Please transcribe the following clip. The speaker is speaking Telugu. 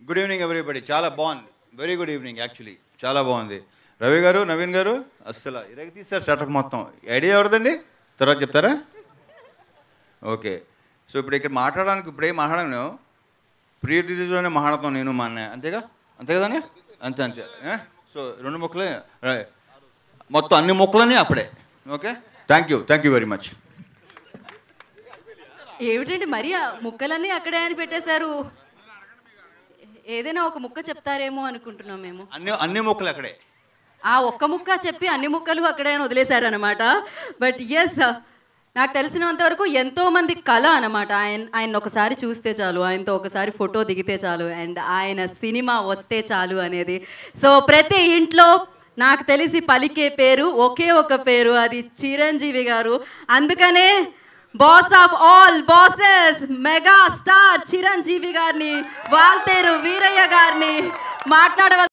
గుడ్ ఈవినింగ్ ఎవ్రీబడి చాలా బాగుంది వెరీ గుడ్ ఈవినింగ్ యాక్చువల్లీ చాలా బాగుంది రవి గారు నవీన్ గారు అస్సలు ఇరగ తీస్తారు షటక్ మొత్తం ఐడియా ఎవరిదండి తర్వాత చెప్తారా ఓకే సో ఇప్పుడు ఇక్కడ మాట్లాడడానికి ఇప్పుడే మాట్లాడాను ప్రీ రిలీజ్లోనే మాట్లాడతాం నేను మా అన్నయ్య అంతేగా అంతే కదండి అంతే అంతే ఏ? సో రెండు ముక్కలే రైట్. మొత్తం అన్ని ముక్కలని అప్పుడే okay thank you thank you very much ఏమిటండి మరి ఆ ముక్కలన్నీ అక్కడే అని పెట్టేశారు ఏదైనా ఒక ముక్క చెప్తారేమో అనుకుంటున్నాం మేము అన్ని అన్ని ముక్కలు అక్కడే ఆ ఒక్క ముక్క చెప్పి అన్ని ముక్కలు అక్కడే అని వదిలేశారనమాట బట్ ఎస్ నాకు తెలిసినంత వరకు ఎంతో మంది కళ అనమాట ఆయన ఆయన ఒకసారి చూస్తే చాలు ఆయనతో ఒకసారి ఫోటో దిగితే చాలు అండ్ ఆయన సినిమా వస్తే చాలు అనేది సో ప్రతి ఇంట్లో నాకు తెలిసి పలికే పేరు ఒకే ఒక పేరు అది చిరంజీవి గారు అందుకనే boss of all bosses mega star Chiranjeevi గారిని వాల్తేరు వీరయ్య గారిని మాట్లాడవలసి